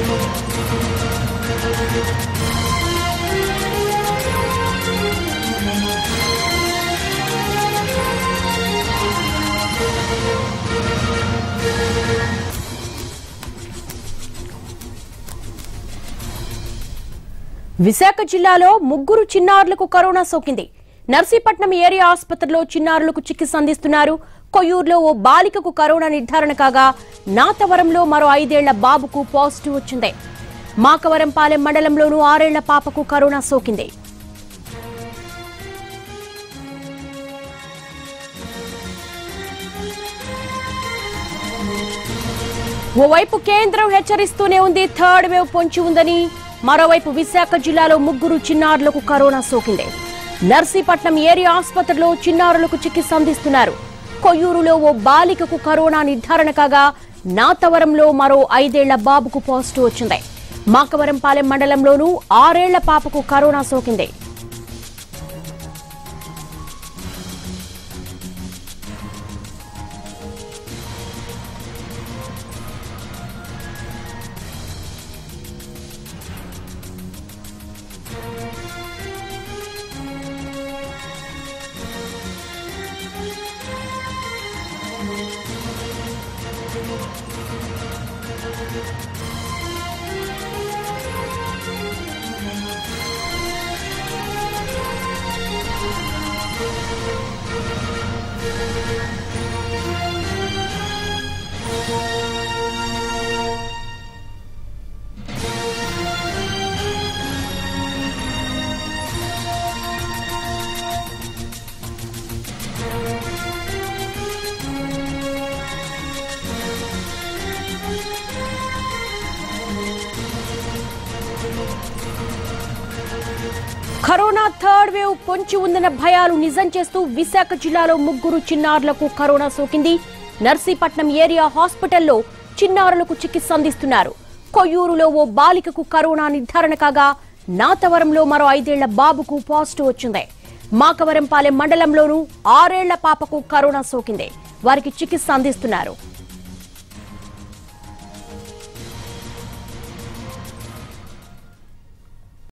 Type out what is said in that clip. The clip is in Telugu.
విశాఖ జిల్లాలో ముగ్గురు చిన్నారులకు కరోనా సోకింది నర్సీపట్నం ఏరియా ఆసుపత్రిలో చిన్నారులకు చికిత్స అందిస్తున్నారు కొయ్యూరులో ఓ బాలికకు కరోనా నిర్ధారణ కాగా నాతవరంలో మరో ఐదేళ్ల బాబుకు పాజిటివ్ వచ్చింది మాకవరంపాలెం మండలంలోనూ ఆరేళ్ల పాపకు కరోనా సోకింది ఓవైపు కేంద్రం హెచ్చరిస్తూనే ఉంది థర్డ్ వేవ్ పొంచి ఉందని మరోవైపు విశాఖ జిల్లాలో ముగ్గురు చిన్నారులకు కరోనా సోకింది నర్సీపట్నం ఏరియా ఆసుపత్రిలో చిన్నారులకు చికిత్స అందిస్తున్నారు కొయ్యూరులో ఓ బాలికకు కరోనా నిర్ధారణ కాగా నాతవరంలో మరో ఐదేళ్ల బాబుకు పాజిటివ్ వచ్చింది మాకవరంపాలెం మండలంలోనూ ఆరేళ్ల పాపకు కరోనా సోకింది కరోనా థర్డ్ వేవ్ పొంచి ఉందన్న భయాలు నిజం చేస్తూ విశాఖ జిల్లాలో ముగ్గురు చిన్నారులకు కరోనా సోకింది నర్సీపట్నం ఏరియా హాస్పిటల్లో చిన్నారులకు చికిత్స అందిస్తున్నారు కొయ్యూరులో ఓ బాలికకు కరోనా నిర్ధారణ కాగా నాతవరంలో మరో ఐదేళ్ల బాబుకు పాజిటివ్ వచ్చింది మాకవరంపాలెం మండలంలోనూ ఆరేళ్ల పాపకు కరోనా సోకింది వారికి చికిత్స అందిస్తున్నారు